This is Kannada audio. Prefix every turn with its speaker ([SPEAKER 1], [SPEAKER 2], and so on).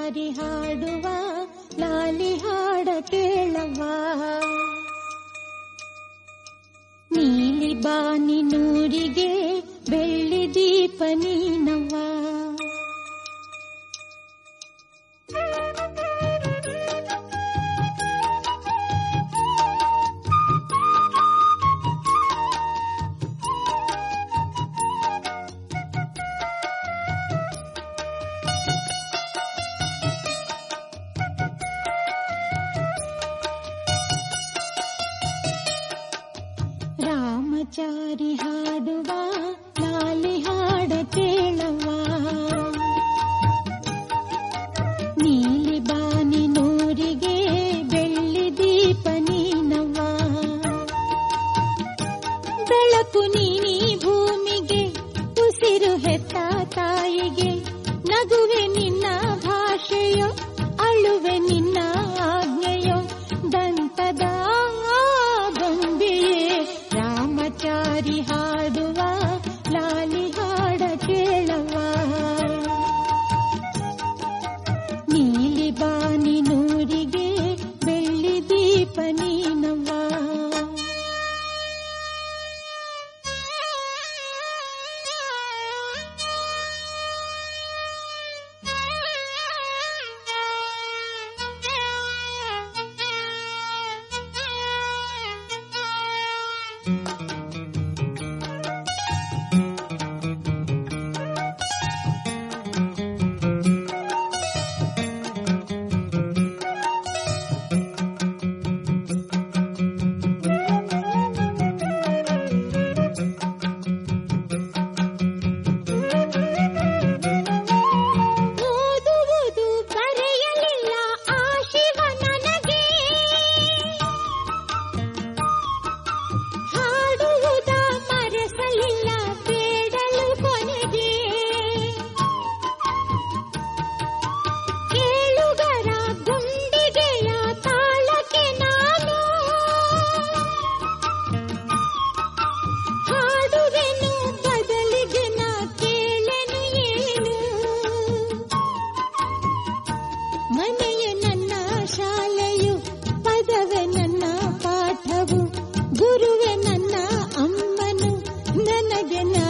[SPEAKER 1] ರಾಮಚಾರಿ ಹಾಡುವ ಲಾಲಿ ಹಾಡ ಕೇಳವ್ವ ನೀಲಿ ಬಾನಿ ನೂರಿಗೆ ಬೆಳ್ಳಿ ದೀಪ ನೀನವ್ವ ರಾಮಚಾರಿ ಹಾಡುವ ಲಾಲಿ ಹಾಡ ಕೇಳವ್ವ ನೀಲಿ ಬಾನಿ ನೂರಿಗೆ ಬೆಳ್ಳಿ ದೀಪ ನೀನವ್ವ ಬೆಳಕು ನೀನಿ ಭೂಮಿಗೆ ಉಸಿರು ಹೆತ್ತ ತಾಯಿಗೆ ನಗುವೆ ನಿನ್ನ ಭಾಷೆಯೋ ಅಳುವೆ ನಿನ್ನ ಆಜ್ಞೆಯೋ ದಂತದ ಗೊಂಬೆಯೇ ರಾಮಚಾರಿ ಹಾಡುವ ಲಾಲಿ ಹಾಡ ಕೇಳವ್ವ ನೀಲಿ ಬಾನಿ ನೂರಿಗೆ ಬೆಳ್ಳಿ ದೀಪ ನೀನವ್ವ ಓದುವುದು ಬರೆಯಲಿಲ್ಲ ಆ ಶಿವ ನನಗೆ ಹಾಡುವುದ ಮರೆಸಲಿಲ್ಲ ಬೇಡಲು ಕೊನೆಗೆ ಕೇಳುಗರ ಗುಂಡಿಗೆಯ ತಾಳಕ್ಕೆ ನಾನು ಹಾಡುವೆನು ಬದಲಿಗೆ ನಾ ಕೇಳೆನು ಏನು ಮನೆಯ ನನ್ನ ಶಾಲೆಯು ಪದವೇ ನನ್ನ ಪಾಠವು ಗುರುವೆ ನನ್ನ ಅಮ್ಮನು ನನಗೆ ನಾ